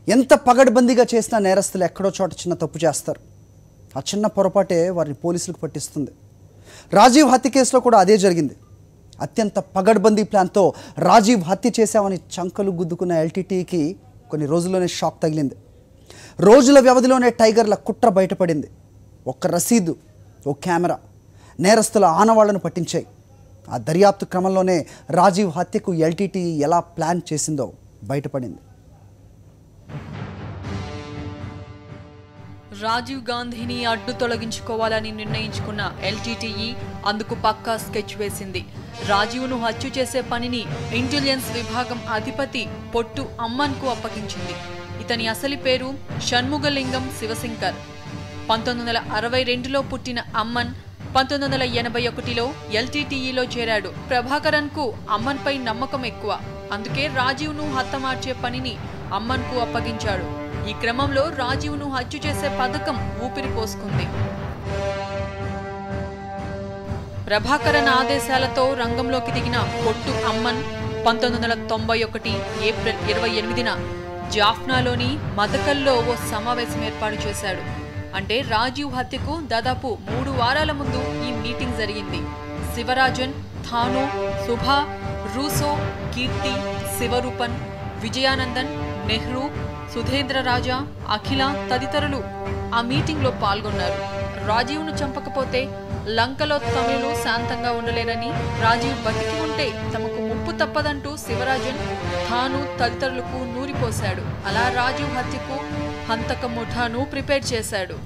ఎంత పగడ్బందీగా చేసినా నేరస్తులు ఎక్కడో చోట చిన్న తప్పు చేస్తారు ఆ చిన్న పొరపాటే వారిని పోలీసులకు పట్టిస్తుంది రాజీవ్ హత్య కేసులో కూడా అదే జరిగింది అత్యంత పగడ్బందీ ప్లాన్తో రాజీవ్ హత్య చేశామని చంకలు గుద్దుకున్న ఎల్టీటీకి కొన్ని రోజుల్లోనే షాక్ తగిలింది రోజుల వ్యవధిలోనే టైగర్ల కుట్ర బయటపడింది ఒక్క రసీదు ఓ కెమెరా నేరస్తుల ఆనవాళ్లను పట్టించాయి ఆ దర్యాప్తు క్రమంలోనే రాజీవ్ హత్యకు ఎల్టీటీ ఎలా ప్లాన్ చేసిందో బయటపడింది రాజీవ్ గాంధీని అడ్డు తొలగించుకోవాలని నిర్ణయించుకున్న ఎల్టీటీఈ అందుకు పక్కా స్కెచ్ వేసింది రాజీవ్ను హత్య చేసే పనిని ఇంటెలిజెన్స్ విభాగం అధిపతి పొట్టు అమ్మన్కు అప్పగించింది ఇతని అసలు పేరు షణ్ముగలింగం శివశంకర్ పంతొమ్మిది వందల అరవై రెండులో పుట్టిన అమ్మన్ పంతొమ్మిది వందల ఎనభై ఒకటిలో ఎల్టీటీఈలో చేరాడు ప్రభాకరన్కు అమ్మన్పై నమ్మకం ఎక్కువ అందుకే రాజీవ్ను హతమార్చే పనిని అమ్మన్కు అప్పగించాడు ఈ క్రమంలో రాజీవ్ను హత్య చేసే పథకం ఊపిరి పోసుకుంది ప్రభాకరన్ ఆదేశాలతో రంగంలోకి దిగిన పొట్టు అమ్మన్ పంతొమ్మిది వందల తొంభై ఒకటి ఏప్రిల్ ఇరవై ఎనిమిదిన జాఫ్నాలోని మదకల్లో ఓ సమావేశం ఏర్పాటు చేశాడు అంటే రాజీవ్ హత్యకు దాదాపు మూడు వారాల ముందు ఈ మీటింగ్ జరిగింది శివరాజన్ థాను సుభా రూసో కీర్తి శివరూపన్ విజయానందన్ నెహ్రూ సుధేంద్ర రాజా అఖిల తదితరులు ఆ మీటింగ్లో పాల్గొన్నారు రాజీవ్ను చంపకపోతే లంకలో తమిళులు శాంతంగా ఉండలేరని రాజీవ్ బతికి ఉంటే తమకు ముప్పు తప్పదంటూ శివరాజన్ తాను తదితరులకు నూరిపోశాడు అలా రాజీవ్ హత్యకు హంతక ముఠాను ప్రిపేర్ చేశాడు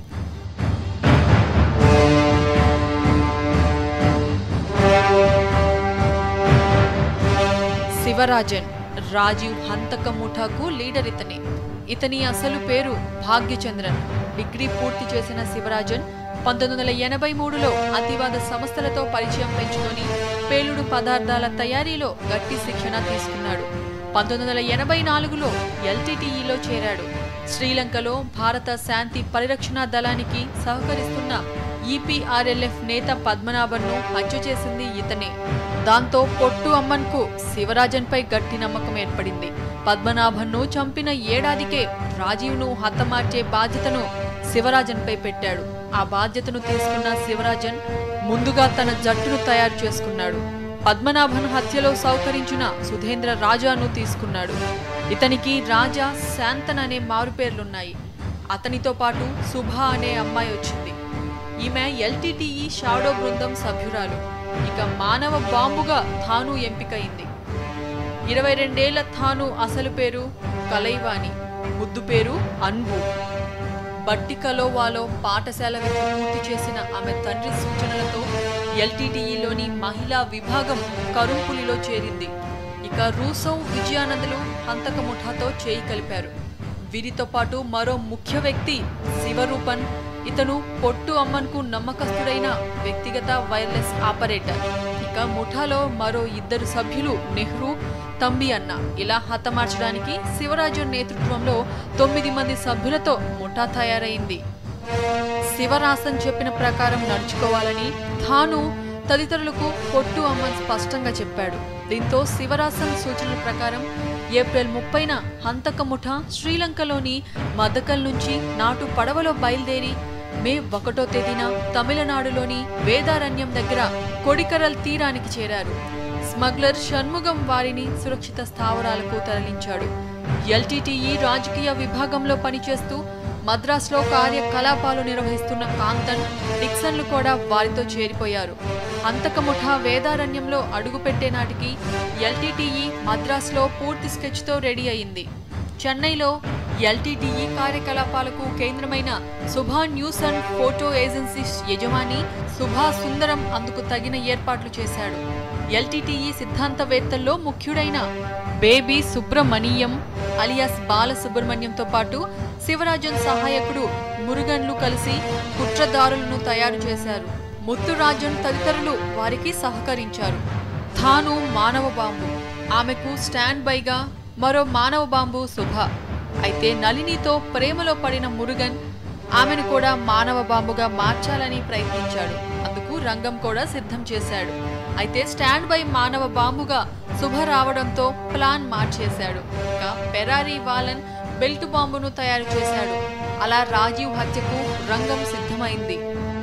శివరాజన్ రాజీవ్ హంతక ముఠాకు లీడర్ ఇతనే ఇతని అసలు పేరు భాగ్యచంద్రన్ డిగ్రీ పూర్తి చేసిన శివరాజన్ పంతొమ్మిది వందల ఎనభై మూడులో అతివాద సంస్థలతో పరిచయం పెంచుకొని పేలుడు పదార్థాల తయారీలో గట్టి శిక్షణ తీసుకున్నాడు పంతొమ్మిది వందల ఎనభై నాలుగులో ఎల్టీటీఈలో చేరాడు శ్రీలంకలో భారత శాంతి పరిరక్షణ దళానికి సహకరిస్తున్న ఈపీఆర్ఎల్ఎఫ్ నేత పద్మనాభన్ను హత్య చేసింది ఇతనే దాంతో పొట్టు అమ్మన్కు శివరాజన్పై గట్టి నమ్మకం ఏర్పడింది పద్మనాభన్ను చంపిన ఏడాదికే రాజీవ్ను హతమార్చే బాధ్యతను శివరాజన్పై పెట్టాడు ఆ బాధ్యతను తీసుకున్న శివరాజన్ ముందుగా తన జట్టును తయారు చేసుకున్నాడు పద్మనాభన్ హత్యలో సౌకరించిన సుధేంద్ర రాజాను తీసుకున్నాడు ఇతనికి రాజా శాంతన్ అనే మారుపేర్లున్నాయి అతనితో పాటు సుభ అనే అమ్మాయి వచ్చింది ఈమె ఎల్టీటీఈ షాడో బృందం సభ్యురాలు ఇక మానవ బాంబుగా తాను ఎంపికయింది ఇరవై రెండేళ్ల తాను అసలు పేరు కలైవాణి ముద్దు పేరు అన్బు బట్టి కలోవాలో పాఠశాల విద్య పూర్తి చేసిన ఆమె తండ్రి సూచనలతో ఎల్టీటీఈలోని మహిళా విభాగం కరుంపులిలో చేరింది ఇక రూసో విజయానందులు హంతక ముఠాతో చేయి కలిపారు వీరితో పాటు మరో ముఖ్య వ్యక్తి శివరూపన్ ఇతను పొట్టు అమ్మన్కు నమ్మకస్తుడైన వ్యక్తిగత వైర్లెస్ ఆపరేటర్ ఇక ముఠాలో మరో ఇద్దరు సభ్యులు నెహ్రూ తంబి అన్న ఇలా హతమార్చడానికి శివరాజన్ నేతృత్వంలో తొమ్మిది మంది సభ్యులతో ముఠా తయారైంది శివరాసన్ చెప్పిన ప్రకారం నడుచుకోవాలని తాను తదితరులకు పొట్టు అమ్మన్ స్పష్టంగా చెప్పాడు దీంతో శివరాసన్ సూచనల ప్రకారం ఏప్రిల్ ముప్పైన హంతక ముఠా శ్రీలంకలోని మదకల్ నుంచి నాటు పడవలో బయలుదేరి మే ఒకటో తేదీన తమిళనాడులోని వేదారణ్యం దగ్గర కొడికరల్ తీరానికి చేరారు స్మగ్లర్ షణ్ముగం వారిని సురక్షిత స్థావరాలకు తరలించాడు ఎల్టీటీఈ రాజకీయ విభాగంలో పనిచేస్తూ మద్రాసులో కార్యకలాపాలు నిర్వహిస్తున్న కాంతన్ డిక్సన్లు కూడా వారితో చేరిపోయారు అంతక ముఠా వేదారణ్యంలో అడుగుపెట్టే నాటికి ఎల్టీటీఈ మద్రాసులో పూర్తి స్కెచ్తో రెడీ అయింది చెన్నైలో ఎల్టీటీఈ కార్యకలాపాలకు కేంద్రమైన Subha news and photo agencies యజమాని సుభా సుందరం అందుకు తగిన ఏర్పాట్లు చేశాడు ఎల్టీటీఈ సిద్ధాంతవేత్తల్లో ముఖ్యుడైన బేబీ సుబ్రమణియం అలియాస్ బాలసుబ్రహ్మణ్యంతో పాటు శివరాజన్ సహాయకుడు మురుగన్లు కలిసి కుట్రదారులను తయారు చేశారు ముత్తురాజన్ తదితరులు వారికి సహకరించారు తాను మానవ బాంబు ఆమెకు స్టాండ్ బైగా మరో మానవ బాంబు శుభ అయితే నళినితో ప్రేమలో పడిన మురుగన్ ఆమెను కూడా మానవ బాంబుగా మార్చాలని ప్రయత్నించాడు అందుకు రంగం కూడా సిద్ధం చేశాడు అయితే స్టాండ్ బై మానవ బాంబుగా శుభ రావడంతో ప్లాన్ మార్చేశాడు ఇక పెరారీ వాలన్ బెల్ట్ బాంబును తయారు చేశాడు అలా రాజీవ్ హత్యకు రంగం సిద్ధమైంది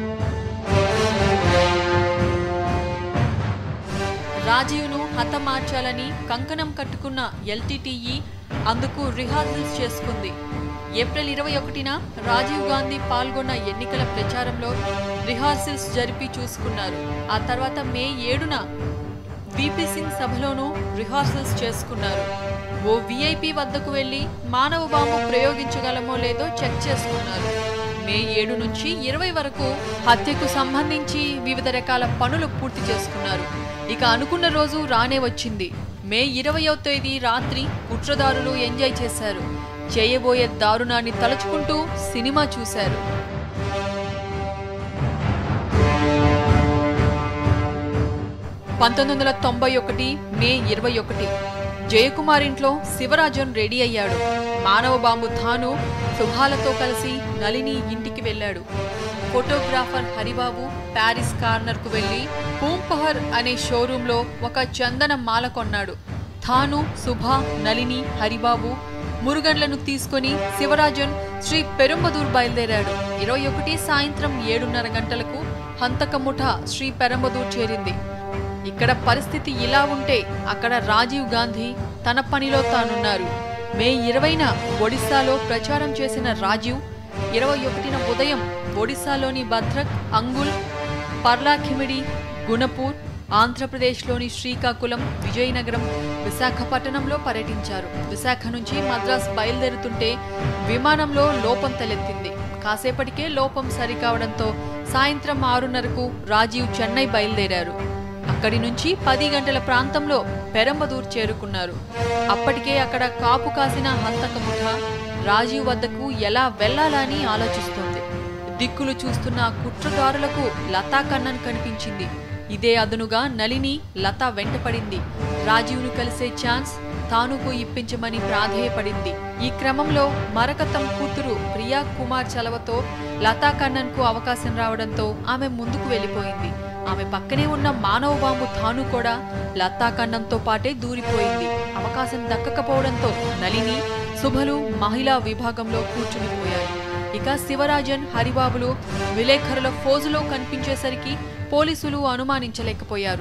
రాజీవ్ను హతమార్చాలని కంకణం కట్టుకున్న ఎల్టీటీఈ అందుకు రిహార్సల్స్ చేసుకుంది ఏప్రిల్ ఇరవై ఒకటిన రాజీవ్ గాంధీ పాల్గొన్న ఎన్నికల ప్రచారంలో రిహార్సల్స్ జరిపి చూసుకున్నారు ఆ తర్వాత మే ఏడున విపి సింగ్ సభలోనూ రిహార్సల్స్ చేసుకున్నారు ఓ విఐపి వద్దకు వెళ్లి మానవ బాంబు ప్రయోగించగలమో లేదో చెక్ చేసుకున్నారు మే ఏడు నుంచి ఇరవై వరకు హత్యకు సంబంధించి వివిధ రకాల పనులు పూర్తి చేసుకున్నారు ఇక అనుకున్న రోజు రానే వచ్చింది మే ఇరవయో తేదీ రాత్రి కుట్రదారులు ఎంజాయ్ చేశారు చేయబోయే దారుణాన్ని తలుచుకుంటూ సినిమా చూశారు పంతొమ్మిది వందల తొంభై ఒకటి మే ఇరవై ఒకటి జయకుమార్ ఇంట్లో శివరాజన్ రెడీ అయ్యాడు మానవ బాంబు థాను శుభాలతో కలిసి నలిని ఇంటికి వెళ్ళాడు ఫోటోగ్రాఫర్ హరిబాబు ప్యారిస్ కార్నర్కు వెళ్లి పూంపహర్ అనే షోరూంలో ఒక చందన మాల కొన్నాడు థాను శుభ నలిని హరిబాబు మురుగన్లను తీసుకొని శివరాజన్ శ్రీ పెరంబదూర్ బయలుదేరాడు ఇరవై ఒకటి సాయంత్రం ఏడున్నర గంటలకు హంతక ముఠ శ్రీ పెరంబదూర్ చేరింది ఇక్కడ పరిస్థితి ఇలా ఉంటే అక్కడ రాజీవ్ గాంధీ తన పనిలో తానున్నారు మే ఇరవైన ఒడిశాలో ప్రచారం చేసిన రాజీవ్ ఇరవై ఒకటిన ఉదయం ఒడిశాలోని భద్రక్ అంగుల్ పర్లాఖిమిడి గుణపూర్ ఆంధ్రప్రదేశ్లోని శ్రీకాకుళం విజయనగరం విశాఖపట్నంలో పర్యటించారు విశాఖ నుంచి మద్రాస్ బయలుదేరుతుంటే విమానంలో లోపం తలెత్తింది కాసేపటికే లోపం సరికావడంతో సాయంత్రం ఆరున్నరకు రాజీవ్ చెన్నై బయలుదేరారు అక్కడి నుంచి పది గంటల ప్రాంతంలో పెరంబదూర్ చేరుకున్నారు అప్పటికే అక్కడ కాపు కాసిన హంతక ముఠ రాజీవ్ వద్దకు ఎలా వెళ్లాలని ఆలోచిస్తోంది దిక్కులు చూస్తున్న ఆ కుట్రదారులకు లతా కన్నన్ కనిపించింది ఇదే అదనుగా నలిని లత వెంటపడింది రాజీవ్ను కలిసే ఛాన్స్ తానుకు ఇప్పించమని ప్రాధేయపడింది ఈ క్రమంలో మరకతం కూతురు ప్రియా కుమార్ చలవతో లతా కన్నన్కు అవకాశం రావడంతో ఆమె ముందుకు వెళ్ళిపోయింది ఆమె పక్కనే ఉన్న మానవ బాంబు తాను కూడా లతా కన్నంతో పాటే దూరిపోయింది అవకాశం దక్కకపోవడంతో నలిని శుభలు మహిళా విభాగంలో కూర్చునిపోయారు ఇక శివరాజన్ హరిబాబులు విలేఖరుల ఫోజులో కనిపించేసరికి పోలీసులు అనుమానించలేకపోయారు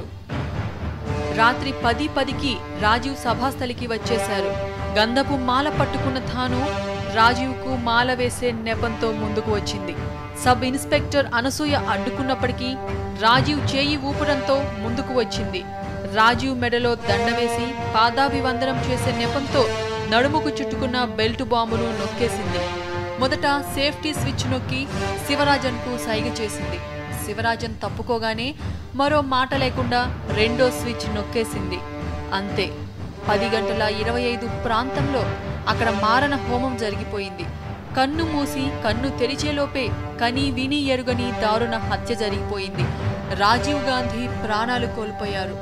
రాత్రి పది పదికి రాజీవ్ సభాస్థలికి వచ్చేశారు గంధపు మాల పట్టుకున్న తాను రాజీవ్కు మాల వేసే నెపంతో ముందుకు వచ్చింది సబ్ ఇన్స్పెక్టర్ అనసూయ అడ్డుకున్నప్పటికీ రాజీవ్ చేయి ఊపడంతో ముందుకు వచ్చింది రాజీవ్ మెడలో దండ వేసి పాదాభివందనం చేసే నెపంతో నడుముకు చుట్టుకున్న బెల్ట్ బాంబును నొక్కేసింది మొదట సేఫ్టీ స్విచ్ నొక్కి శివరాజన్కు సైగ చేసింది శివరాజన్ తప్పుకోగానే మరో మాట లేకుండా రెండో స్విచ్ నొక్కేసింది అంతే పది గంటల ఇరవై ఐదు ప్రాంతంలో అక్కడ మారణ హోమం జరిగిపోయింది కన్ను మూసి కన్ను తెరిచేలోపే కని విని ఎరుగని దారుణ హత్య జరిగిపోయింది రాజీవ్ గాంధీ ప్రాణాలు కోల్పోయారు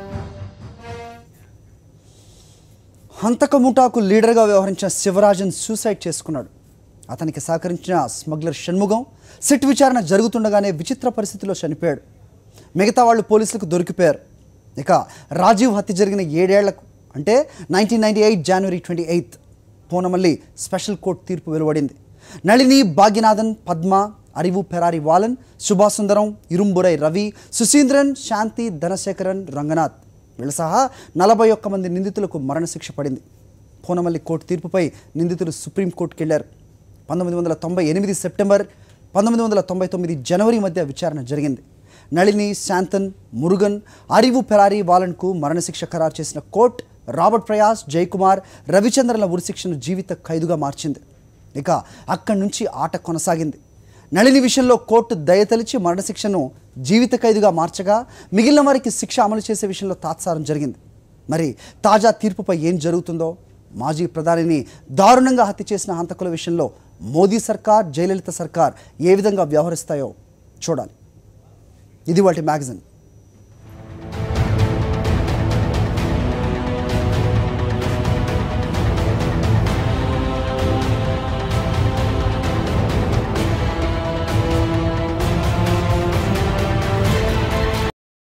హంతక ముఠాకు లీడర్గా వ్యవహరించిన శివరాజన్ సూసైడ్ చేసుకున్నాడు అతనికి సహకరించిన స్మగ్లర్ షణ్ముగం సిట్ విచారణ జరుగుతుండగానే విచిత్ర పరిస్థితిలో చనిపోయాడు మిగతా వాళ్ళు పోలీసులకు దొరికిపోయారు ఇక రాజీవ్ హత్య జరిగిన ఏడేళ్లకు అంటే నైన్టీన్ నైన్టీ ఎయిట్ జనవరి twenty eighth Poonamallee special court తీర్పు వెలువడింది నళిని భాగ్యనాథన్ పద్మ అరివు పెరారి వాలన్ సుభాసుందరం ఇరుంబురై రవి సుశీంద్రన్ శాంతి ధనశేఖరన్ రంగనాథ్ వీళ్ళ సహా నలభై ఒక్క మంది నిందితులకు మరణశిక్ష పడింది పూనమల్లి కోర్టు తీర్పుపై నిందితులు సుప్రీంకోర్టుకు వెళ్లారు పంతొమ్మిది వందల తొంభై ఎనిమిది సెప్టెంబర్ పంతొమ్మిది వందల తొంభై తొమ్మిది జనవరి మధ్య విచారణ జరిగింది నళిని శాంతన్ మురుగన్ అరివు పెరారి వాలన్కు మరణశిక్ష ఖరారు చేసిన కోర్టు రాబర్ట్ ప్రయాస్ జయకుమార్ రవిచంద్రన్ల ఉరిశిక్షను జీవిత ఖైదుగా మార్చింది ఇక అక్కడి నుంచి ఆట కొనసాగింది నళిని విషయంలో కోర్టు దయతలిచి మరణశిక్షను జీవిత ఖైదుగా మార్చగా మిగిలిన వారికి శిక్ష అమలు చేసే విషయంలో తాత్సారం జరిగింది మరి తాజా తీర్పుపై ఏం జరుగుతుందో మాజీ ప్రధానిని దారుణంగా హత్య చేసిన హంతకుల విషయంలో మోదీ సర్కార్ జయలలిత సర్కార్ ఏ విధంగా వ్యవహరిస్తాయో చూడాలి ఇది వాటి మ్యాగజైన్